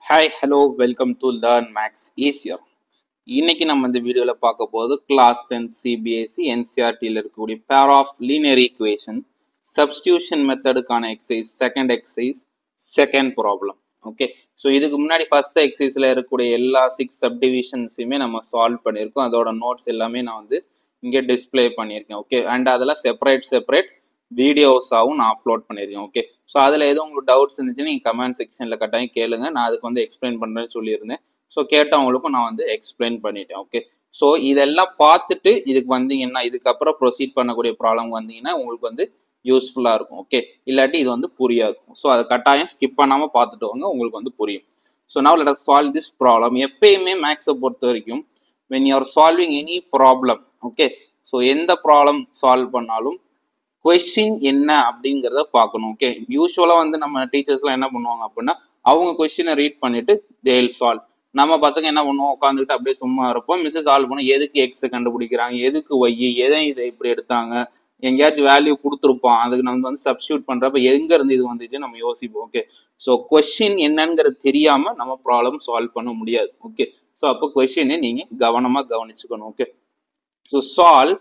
hi hello welcome to learn maths easier இன்னைக்கு நம்ம இந்த வீடியோவில் பார்க்க போகிறது கிளாஸ் டென்த் சிபிஎஸ்சி என்சிஆர்டியில் இருக்கக்கூடிய pair of linear equation substitution மெத்தடுக்கான exercise second exercise second problem okay so இதுக்கு முன்னாடி ஃபர்ஸ்ட் எக்ஸசைஸில் இருக்கக்கூடிய எல்லா சிக்ஸ் சப்டிவிஷன்ஸையுமே நம்ம சால்வ் பண்ணியிருக்கோம் அதோட நோட்ஸ் எல்லாமே நான் வந்து இங்கே டிஸ்ப்ளே பண்ணியிருக்கேன் ஓகே அண்ட் அதெல்லாம் செப்பரேட் செப்பரேட் வீடியோஸாகவும் நான் அப்லோட் பண்ணியிருக்கேன் ஓகே ஸோ அதில் எதுவும் உங்களுக்கு டவுட்ஸ் இருந்துச்சுன்னா நீங்கள் கமெண்ட் செக்ஷனில் கட்டாயம் கேளுங்க நான் அதுக்கு வந்து எக்ஸ்பிளைன் பண்ணுறேன்னு சொல்லியிருந்தேன் ஸோ கேட்டவங்களுக்கும் நான் வந்து எக்ஸ்பிளைன் பண்ணிட்டேன் ஓகே ஸோ இதெல்லாம் பார்த்துட்டு இதுக்கு வந்தீங்கன்னா இதுக்கப்புறம் ப்ரொசீட் பண்ணக்கூடிய ப்ராப்ளம் வந்தீங்கன்னா உங்களுக்கு வந்து யூஸ்ஃபுல்லாக இருக்கும் ஓகே இல்லாட்டி இது வந்து புரியாது ஸோ அதை கட்டாயம் ஸ்கிப் பண்ணாமல் பார்த்துட்டு வாங்க உங்களுக்கு வந்து புரியும் so now let us solve this problem எப்பயுமே மேக்ஸை பொறுத்த வரைக்கும் when you are solving any problem okay so எந்த ப்ராப்ளம் சால்வ் பண்ணாலும் கொஷின் என்ன அப்படிங்கிறத பார்க்கணும் ஓகே யூஸ்வலாக வந்து நம்ம டீச்சர்ஸ்லாம் என்ன பண்ணுவாங்க அப்படின்னா அவங்க கொஷினை ரீட் பண்ணிட்டு தேல் சால்வ் நம்ம பசங்க என்ன பண்ணுவோம் உட்காந்துக்கிட்டு அப்படியே சும்மா இருப்போம் மிஸ்ஸஸ் சால்வ் பண்ணோம் எதுக்கு எக்ஸை கண்டுபிடிக்கிறாங்க எதுக்கு ஒய் எதை இதை இப்படி எடுத்தாங்க எங்கேயாச்சும் வேல்யூ கொடுத்துருப்பான் அதுக்கு நம்ம வந்து சப்ஸ்டியூட் பண்ணுறப்ப எங்க இருந்து இது வந்துச்சு நம்ம யோசிப்போம் ஓகே ஸோ கொஷின் என்னங்கிறது தெரியாம நம்ம ப்ராப்ளம் சால்வ் பண்ண முடியாது ஓகே ஸோ அப்போ கொஷினை நீங்க கவனமா கவனிச்சுக்கணும் okay so solve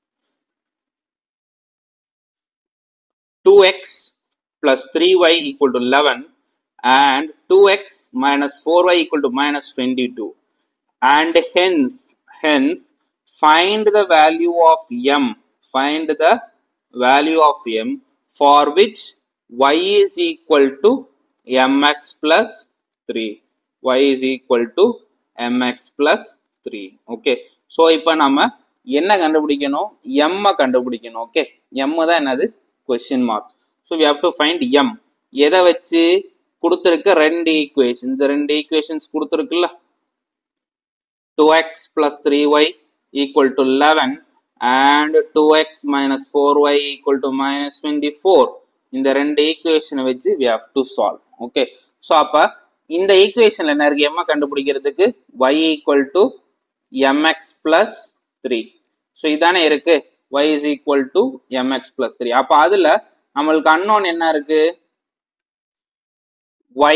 2x plus 3y equal to 11 and 2x minus 4y equal to minus 22 and hence hence find the value of m find the value of m for which y is equal to mx plus 3 y is equal to mx plus 3 okay so இப்போ நம்ம என்ன கண்டுபிடிக்கணும் m கண்டுபிடிக்கணும் okay m தான் என்னது question mark so we have to find m எதை வச்சு கொடுத்துருக்க ரெண்டு ஈக்குவேஷன்ஸ் இந்த ரெண்டு ஈக்குவேஷன்ஸ் கொடுத்துருக்குல்ல two x plus three y equal to eleven and two x minus four y equal to minus twenty four இந்த ரெண்டு ஈக்குவேஷனை வச்சு we have to solve okay so அப்போ இந்த ஈக்குவேஷனில் என்ன இருக்கு எம்மை கண்டுபிடிக்கிறதுக்கு y equal to m x plus three so இதானே இருக்கு y is equal to mx plus 3 அப்ப அதுல நம்மளுக்கு அன்னோன் என்ன இருக்கு y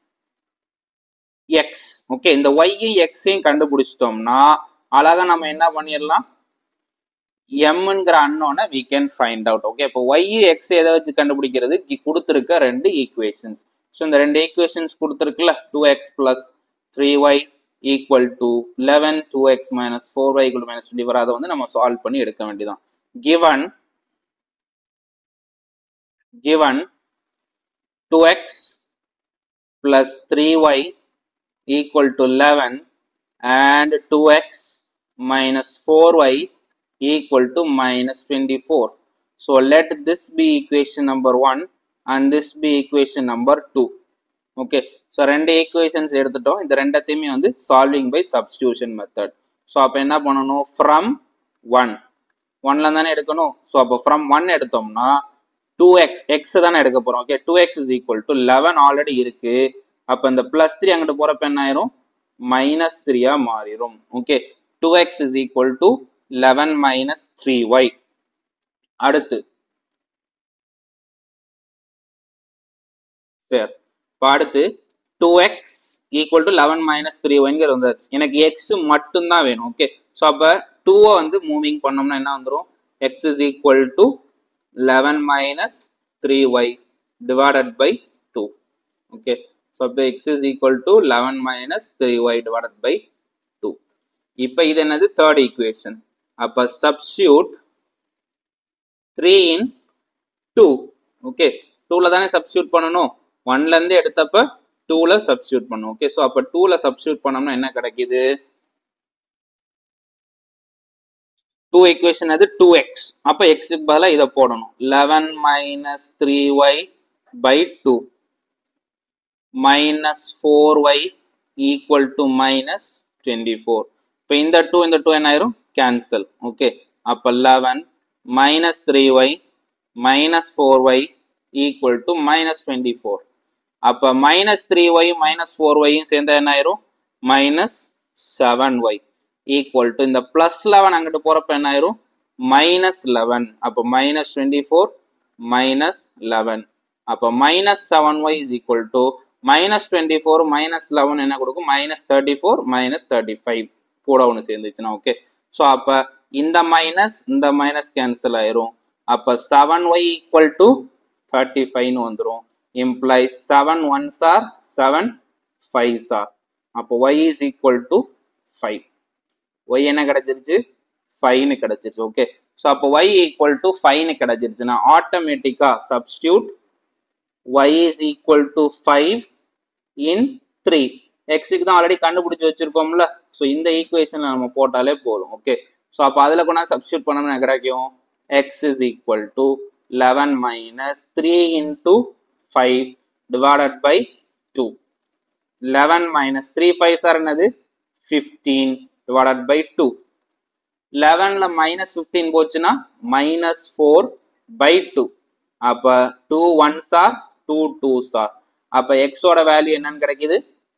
x ஓகே இந்த y xையும் கண்டுபிடிச்சிட்டோம்னா அழகா நம்ம என்ன பண்ணிடலாம் mங்கிற அன்னோனை we can find out okay இப்போ y x எதை வச்சு கண்டுபிடிக்கிறது கொடுத்துருக்க ரெண்டு ஈக்குவேஷன்ஸ் ஸோ இந்த ரெண்டு ஈக்குவேஷன்ஸ் கொடுத்துருக்குல்ல two x plus three y equal to eleven two x minus four y equal minus twenty four அதை வந்து நம்ம சால்வ் பண்ணி எடுக்க வேண்டியதான் given given 2x plus 3y equal to 11 and 2x minus 4y equal to minus 24 so let this be equation number 1 and this be equation number 2 okay so ரெண்டு equations எடுத்துட்டோம் இந்த ரெண்டத்தையுமே வந்து solving by substitution method so அப்போ என்ன பண்ணணும் from one ஒன்ல தானே எடுக்கணும் ஸோ அப்போ ஃப்ரம் ஒன் எடுத்தோம்னா டூ எக்ஸ் எக்ஸ் தானே எடுக்க போகிறோம் okay two x is equal to eleven already இருக்கு அப்போ இந்த ப்ளஸ் த்ரீ அங்கிட்டு போகிறப்ப என்ன ஆயிரும் மைனஸ் த்ரீயா மாறிடும் okay two x is equal to eleven minus three y அடுத்து சரி இப்போ அடுத்து two x equal to eleven minus three ஒய்ங்கிறது வந்துருச்சு எனக்கு எக்ஸ் மட்டும்தான் வேணும் ஓகே ஸோ அப்போ டூவை வந்து மூவிங் பண்ணோம்னா என்ன வந்துடும் x is equal to eleven minus three y divided by two okay so அப்போ x is equal to eleven minus three y divided by two இப்போ இது என்னது தேர்ட் ஈக்குவேஷன் அப்போ substitute three in two okay டூவில் தானே substitute பண்ணணும் ஒன்லேருந்து எடுத்தப்ப டூவில் சப்ஸ்டியூட் பண்ணும் ஓகே ஸோ அப்போ டூவில் சப்ஸ்டியூட் பண்ணோம்னா என்ன கிடைக்குது டூ ஈக்குவேஷன் அது டூ எக்ஸ் அப்போ எக்ஸுக்கு பதிலாக இதை போடணும் eleven minus three y by two minus four y equal to minus twenty four இப்போ இந்த டூ இந்த டூ என்ன ஆயிரும் கேன்சல் ஓகே அப்போ eleven minus three y minus four y equal to minus twenty four அப்போ minus three y minus four ஒய்யும் சேர்ந்தா என்ன ஆயிரும் minus seven y equal to இந்த பிளஸ் லெவன் அங்கிட்டு போறப்ப என்ன ஆயிரும் மைனஸ் லெவன் அப்போ minus twenty four minus eleven அப்போ minus seven y is equal to minus twenty four minus eleven என்ன கொடுக்கும் minus thirty four minus thirty five கூட ஒன்று சேர்ந்துச்சுன்னா ஓகே ஸோ அப்போ இந்த மைனஸ் இந்த மைனஸ் கேன்சல் ஆயிரும் அப்போ seven y equal to thirty ஃபைவ்னு வந்துடும் implies seven ones are seven fives are அப்போ y is equal to five y என்ன கிடைச்சிருச்சு ஃபைவ்னு கிடைச்சிருச்சு ஓகே ஸோ அப்போ ஒய் ஈக்குவல் டு ஃபைவ்னு கிடைச்சிருச்சுன்னா ஆட்டோமேட்டிக்காக substitute y is equal to five in three எக்ஸுக்கு தான் ஆல்ரெடி கண்டுபிடிச்சி வச்சிருக்கோம்ல ஸோ இந்த ஈக்குவேஷனில் நம்ம போட்டாலே போதும் ஓகே ஸோ அப்போ அதில் கொண்டா சப்ஸ்டியூட் பண்ணோம்னா கிடைக்கும் x is equal to eleven minus three into five divided by two eleven minus three fives are என்னது ஃபிஃப்டீன் டிவைடட் பை டூ லெவனில் மைனஸ் ஃபிஃப்டீன் போச்சுன்னா மைனஸ் ஃபோர் பை டூ அப்போ two ones are two twos are அப்போ எக்ஸோட value என்னன்னு கிடைக்குது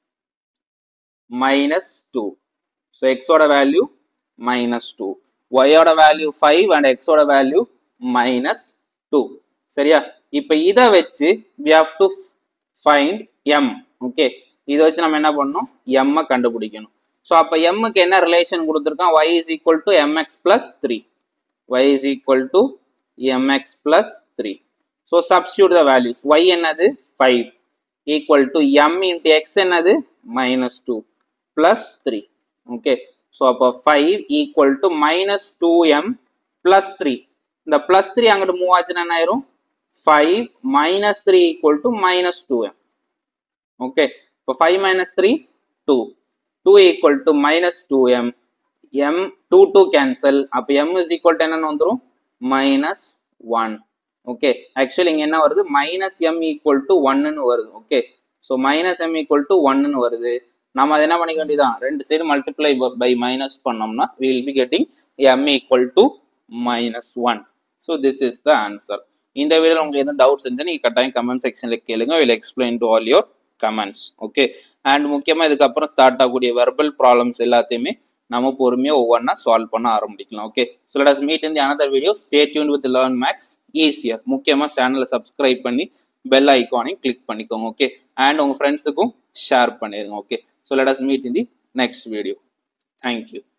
minus two so எக்ஸோட value minus two ஒயோட வேல்யூ ஃபைவ் அண்ட் எக்ஸோட வேல்யூ மைனஸ் டூ சரியா இப்போ இதை வச்சு we have to find M okay இதை வச்சு நம்ம என்ன பண்ணணும் எம்மை கண்டுபிடிக்கணும் ஸோ அப்போ எம்முக்கு என்ன ரிலேஷன் கொடுத்துருக்கான் y is equal to m x plus three y is equal to m x plus three so substitute the values y என்னது five equal to m into x என்னது minus two plus three okay so அப்போ five equal to minus two m plus three இந்த plus three அங்கிட்டு move ஆச்சுன்னா என்ன ஆயிரும் five minus three equal to minus two m okay இப்போ five minus three two two equal to minus two m m two two cancel அப்போ m is equal to என்னன்னு வந்துடும் minus one okay actually இங்கே என்ன வருது minus m equal to ஒன்னுன்னு வருது okay so minus m equal to ஒன்னுன்னு வருது நம்ம அதை என்ன பண்ணிக்க வேண்டியதான் ரெண்டு சைடு மல்டிப்ளை பை மைனஸ் பண்ணோம்னா will be getting m equal to minus one so this is the answer இந்த வீடியோவில் உங்களுக்கு எதுவும் டவுட்ஸ் இருந்தால் நீங்கள் கட்டாயம் கமெண்ட் செக்ஷனில் கேளுங்க will explain to all your comments okay and முக்கியமாக இதுக்கப்புறம் ஸ்டார்ட் ஆகக்கூடிய வெர்பல் ப்ராப்ளம்ஸ் எல்லாத்தையுமே நம்ம பொறுமையாக ஒவ்வொன்றா சால்வ் பண்ண ஆரம்பிக்கலாம் okay so let us meet இந்த another video stay tuned with learn maths easier முக்கியமாக சேனலை சப்ஸ்கிரைப் பண்ணி பெல் ஐக்கானையும் கிளிக் பண்ணிக்கோங்க ஓகே அண்ட் உங்கள் ஃப்ரெண்ட்ஸுக்கும் ஷேர் பண்ணிடுங்க okay so let us meet in the next video thank you